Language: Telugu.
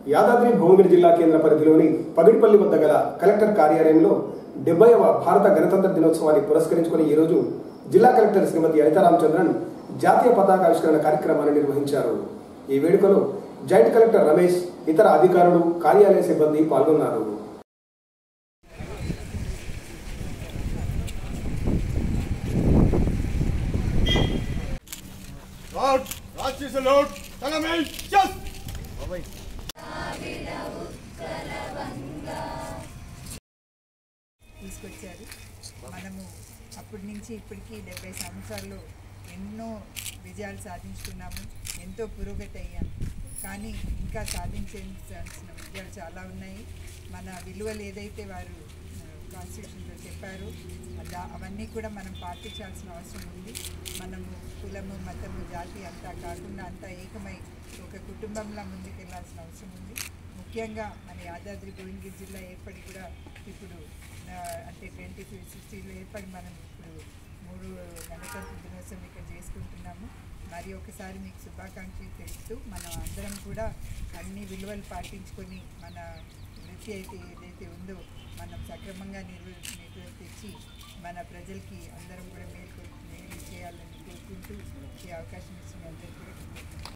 యాదాద్రి భువనగిరి జిల్లా కేంద్ర పరిధిలోని పగిడిపల్లి వద్ద గల కలెక్టర్ కార్యాలయంలో డెబ్బైవ భారత గణతంత్ర దినోత్సవాన్ని పురస్కరించుకుని ఈరోజు జిల్లా కలెక్టర్ శ్రీమతి అనితా రామచంద్రన్ జాతీయ పతాకావిష్కరణ కార్యక్రమాన్ని నిర్వహించారు ఈ వేడుకలో జాయింట్ కలెక్టర్ రమేష్ ఇతర అధికారులు కార్యాలయ సిబ్బంది పాల్గొన్నారు Laut, racische Laut, Tangamel, just! తీసుకొచ్చారు మనము అప్పటి నుంచి ఇప్పటికీ డెబ్బై సంవత్సరాల్లో ఎన్నో విజయాలు సాధించుకున్నాము ఎంతో పురోగతి అయ్యాం కానీ ఇంకా సాధించాల్సిన విజయాలు చాలా ఉన్నాయి మన విలువలు ఏదైతే వారు కాన్స్టిట్యూషన్లో చెప్పారో అదా- అవన్నీ కూడా మనం పాటించాల్సిన అవసరం ఉంది మనము కులము మతము జాతి అంతా కాకుండా అంతా ఏకమై ఒక కుటుంబంలా ముందుకెళ్లాల్సిన అవసరం ఉంది ముఖ్యంగా మన యాదాద్రి భువనగిరి జిల్లా ఏర్పడి కూడా ఇప్పుడు ఆ, అంటే ట్వంటీ సిక్స్టీలో ఏర్పడి మనం ఇప్పుడు మూడు గణతంత్ర దినోత్సవం ఇక్కడ చేసుకుంటున్నాము మరి ఒకసారి మీకు శుభాకాంక్షలు తెలుపుతూ మనం అందరం కూడా అన్ని విలువలు పాటించుకొని మన వృత్తి అయితే ఏదైతే ఉందో మనం సక్రమంగా నిర్వ నిర్వర్తించి మన ప్రజలకి అందరం కూడా మేలు మేలు చేయాలని కోరుకుంటూ ఈ అవకాశం ఇచ్చిన అందరికీ కూడా